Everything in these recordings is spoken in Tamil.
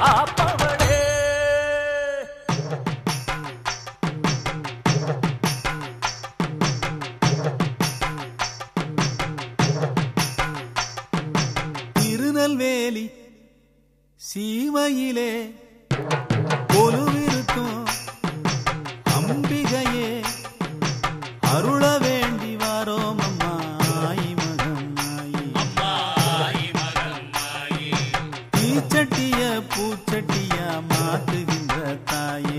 காப்பவளே திருநெல்வேலி சீமையிலே கொலுவிருக்கும் அம்பிகையே அருள வேண்டி வாரோம் அம்மா ஆயி மகம் ஆயி தீச்சட்டிய பூச்சட்டியா மாத்துகின்ற தாயே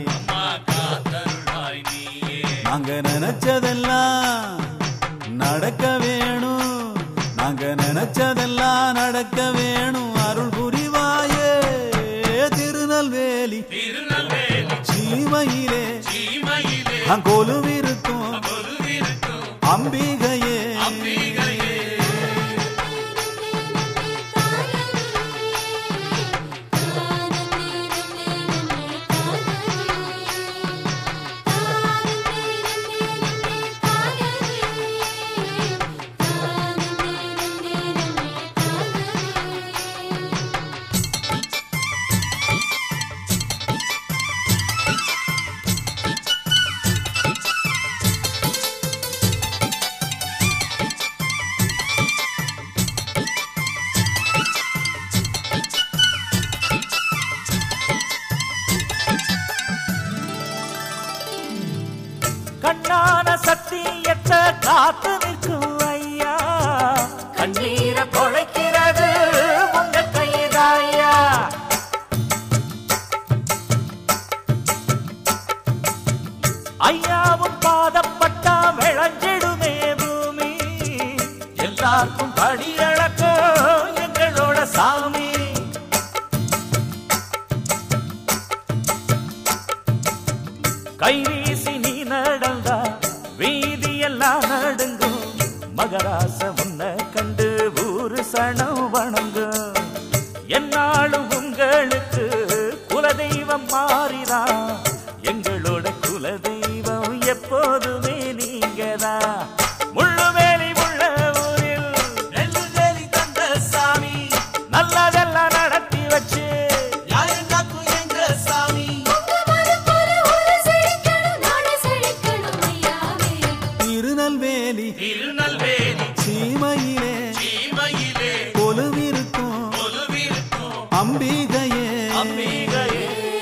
நாங்க நினைச்சதெல்லாம் நடக்க வேணும் நாங்க நினைச்சதெல்லாம் நடக்க வேணும் அருள் புரிவாயே திருநெல்வேலி சீமையிலே அங்கொலுவிருக்கும் அம்பிகையே கண்ணான சத்தியத்தை காத்து நிற்கும் ஐயா கண்ணீரை பொழைக்கிறது உங்க கைதாயா ஐயாவும் பாதப்பட்டா விளைஞ்சிடுமே பூமி எல்லாருக்கும் படி இழக்கும் எங்களோட சாமி கைவீசி நீ நடந்தா வீதியெல்லாம் நடுங்கும் மகராச உன்னை கண்டு ஊரு சனம் வணங்கும் என்னாலும் உங்களுக்கு குலதெய்வம் மாறிதான் எங்களோட குலதெய்வம் எப்போதுமே நீங்கதான் முள்ளுவேலி உள்ள ஊரில் நெல்லுவேலி தந்த சாமி நல்லதெல்லாம் நடத்தி வச்சு யாருந்தாக்கும் எங்க சாமி திருநெல்வேலி திருநெல்வேலி சீமையிலே சீமையிலே கொலுவிருக்கும் கொலுவிருக்கும் அம்பிகையே அம்பிகையே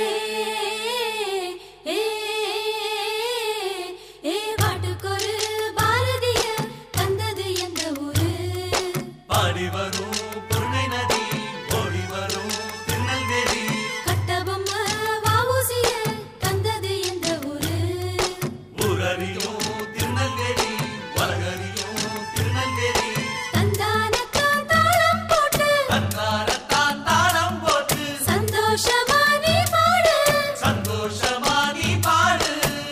பாடி வரும் பொருணை நதி ஓடி வரும் திருநெல்வேலி ஊரறியும் திருநெல்வேலி உலகறியும் திருநெல்வேலி தன்னாரத்தான் தாளம் போட்டு சந்தோஷமா நீ பாடு சந்தோஷமா நீ பாடு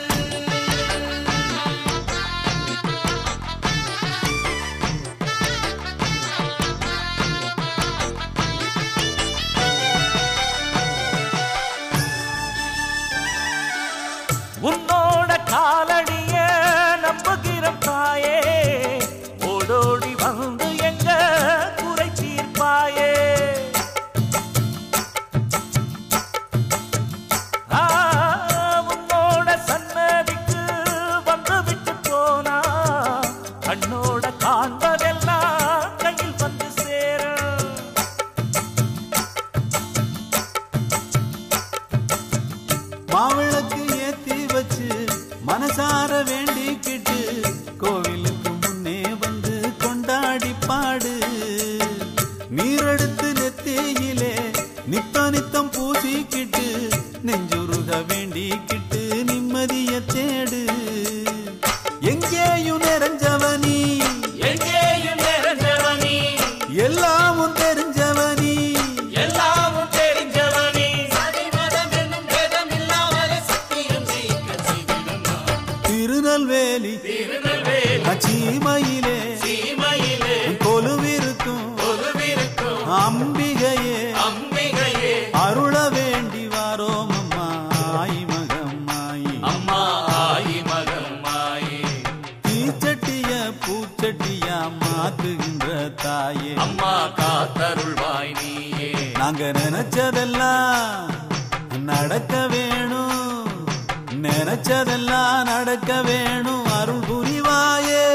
உன்னோட காலடிய நம்புகிற தாயே ஓடோடி வந்து எங்க குறை தீர்ப்பாயே ஆ, உன்னோட சன்னதிக்கு வந்து விட்டு போனா கண்ணோட காண்பதெல்லாம் கையில் வந்து சேரும் மாவிளக்கு ஏத்தி வச்சு மனசார வேண்டிக்கிட்டு கோவிலுக்கு முன்னே வந்து கொண்டாடி பாடு நீரெடுத்து நெத்தியிலே நித்த நித்தம் பூசிக்கிட்டு நெஞ்சுருக வேண்டிக்கிட்டு நிம்மதிய தேடு எங்கேயும் நிறைஞ்சவனி எங்கேயும் நிறைஞ்சவனி எல்லாமும் தெரிஞ்சவனி எல்லாமும் தெரிஞ்சவனி சதிமதம் என்னும் பேதம் இல்லாமலே சத்தியம் ஜெயிக்க செய்திடும் நான். திருநெல்வேலி திருநெல்வேலி சீமையிலே சீமையிலே கொலுவிருக்கும் பொதுவிருக்கும் அம்பிகையே அம்பிகையே அருள வேண்டி வாரோம் அம்மா ஆயி மகம் ஆயி அம்மா ஆயி மகம் மாயே தீச்சட்டிய பூச்சட்டியா மாத்துகின்ற தாயே அம்மா காத்தருள்வாய் நீயே நாங்க நாங்க நினைச்சதெல்லாம் நடக்க வேணும் நினைச்சதெல்லாம் நடக்க வேணும் அருள் புரிவாயே